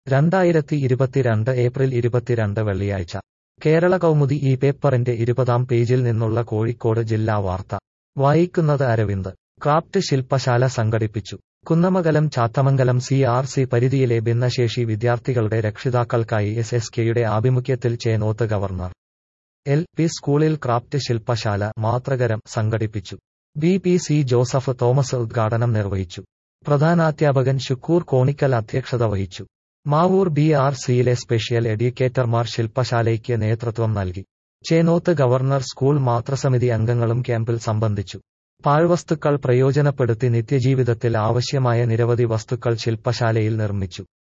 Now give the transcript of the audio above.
രണ്ടായിരത്തി ഇരുപത്തിരണ്ട് ഏപ്രിൽ ഇരുപത്തിരണ്ട് വെള്ളിയാഴ്ച കേരള കൗമുദി ഈ പേപ്പറിന്റെ ഇരുപതാം പേജിൽ നിന്നുള്ള കോഴിക്കോട് ജില്ലാ വാർത്ത വായിക്കുന്നത് അരവിന്ദ് ക്രാഫ്റ്റ് ശില്പശാല സംഘടിപ്പിച്ചു Kunnamangalam Chathamangalam C R C പരിധിയിലെ ഭിന്നശേഷി വിദ്യാർത്ഥികളുടെ രക്ഷിതാക്കൾക്കായി എസ് എസ് കെയുടെ ആഭിമുഖ്യത്തിൽ ചേനോത്ത് ഗവർണർ എൽ പി സ്കൂളിൽ ക്രാഫ്റ്റ് ശില്പശാല മാതൃകരം സംഘടിപ്പിച്ചു B P C Joseph Thomas ഉദ്ഘാടനം നിർവഹിച്ചു പ്രധാനാധ്യാപകൻ ശുക്കൂർ കോണിക്കൽ അധ്യക്ഷത വഹിച്ചു മാവൂർ ബി ആർ സിയിലെ സ്പെഷ്യൽ എഡ്യൂക്കേറ്റർമാർ ശില്പശാലയ്ക്ക് നേതൃത്വം നൽകി ചേനോത്ത് ഗവർണർ സ്കൂൾ മാതൃസമിതി അംഗങ്ങളും ക്യാമ്പിൽ സംബന്ധിച്ചു പാഴ്വസ്തുക്കൾ പ്രയോജനപ്പെടുത്തി നിത്യജീവിതത്തിൽ ആവശ്യമായ നിരവധി വസ്തുക്കൾ ശില്പശാലയിൽ നിർമ്മിച്ചു